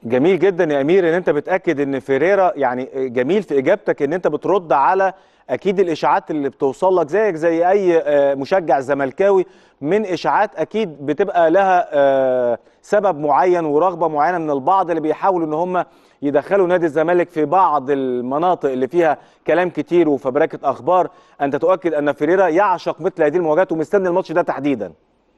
جميل جدا يا امير ان انت بتاكد ان فيريرا يعني جميل في اجابتك ان انت بترد على اكيد الاشاعات اللي بتوصل لك زيك زي اي آه، مشجع زملكاوي من اشاعات اكيد بتبقى لها آه، سبب معين ورغبه معينه من البعض اللي بيحاولوا ان هم يدخلوا نادي الزمالك في بعض المناطق اللي فيها كلام كتير وفبركه اخبار انت تؤكد ان فيريرا يعشق مثل هذه المواجهات ومستني الماتش ده تحديدا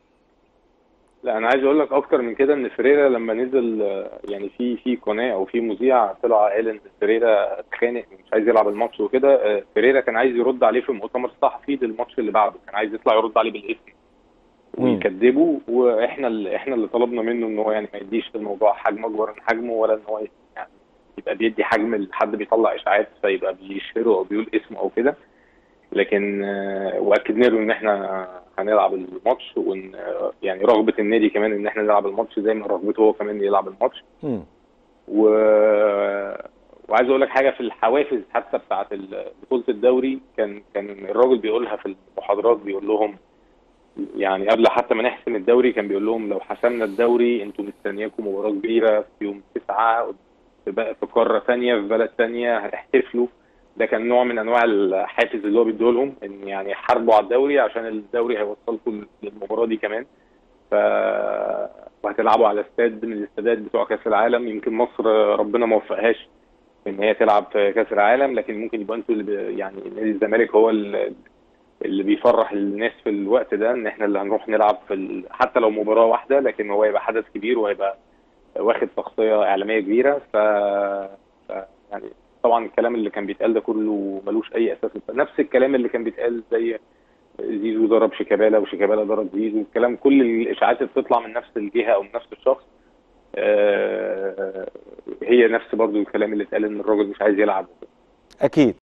لا انا عايز اقول لك اكتر من كده ان فريرا لما نزل آه، يعني في في قناه او في مذيع طلع قال ان فريرا اتخانق مش عايز يلعب الماتش وكده آه، فريرا كان عايز يرد عليه في مؤتمر صحفي للماتش اللي بعده كان عايز يطلع يرد عليه بالاسم مم. ويكذبه واحنا اللي احنا اللي طلبنا منه ان هو يعني ما يديش الموضوع حجم اكبر من حجمه ولا ان هو يعني يبقى بيدي حجم لحد بيطلع اشاعات فيبقى بيشهره او بيقول اسمه او كده لكن آه، واكدنا له ان احنا هنلعب الماتش وان آه، يعني رغبه النادي كمان ان احنا نلعب الماتش زي ما رغبته هو كمان يلعب الماتش مم. و... وعايز اقول لك حاجه في الحوافز حتى بتاعه ال- بطوله الدوري كان كان الراجل بيقولها في المحاضرات بيقول لهم يعني قبل حتى ما نحسم الدوري كان بيقول لهم لو حسمنا الدوري انتوا مستنياكم مباراه كبيره في يوم تسعة في بقى- في قاره ثانيه في بلد ثانيه هتحتفلوا ده كان نوع من انواع الحافز اللي هو بيديه لهم ان يعني حاربوا على الدوري عشان الدوري هيوصلكم للمباراه دي كمان ف وهتلعبوا على استاد من الاستادات بتوع كاس العالم يمكن مصر ربنا ما وفقهاش ان هي تلعب في كاس العالم لكن ممكن يبقى انتوا اللي ب... يعني نادي الزمالك هو ال- اللي بيفرح الناس في الوقت ده ان احنا اللي هنروح نلعب في ال... حتى لو مباراه واحده لكن هو يبقى حدث كبير وهيبقى واخد شخصيه اعلاميه كبيره ف... ف يعني طبعا الكلام اللي كان بيتقال ده كله ملوش اي اساس نفس الكلام اللي كان بيتقال زي زيزو ضرب شيكابالا وشيكابالا ضرب زيزو الكلام كل الاشاعات اللي بتطلع من نفس الجهه او من نفس الشخص آه، هي نفس برضو الكلام اللي اتقال ان الراجل مش عايز يلعب اكيد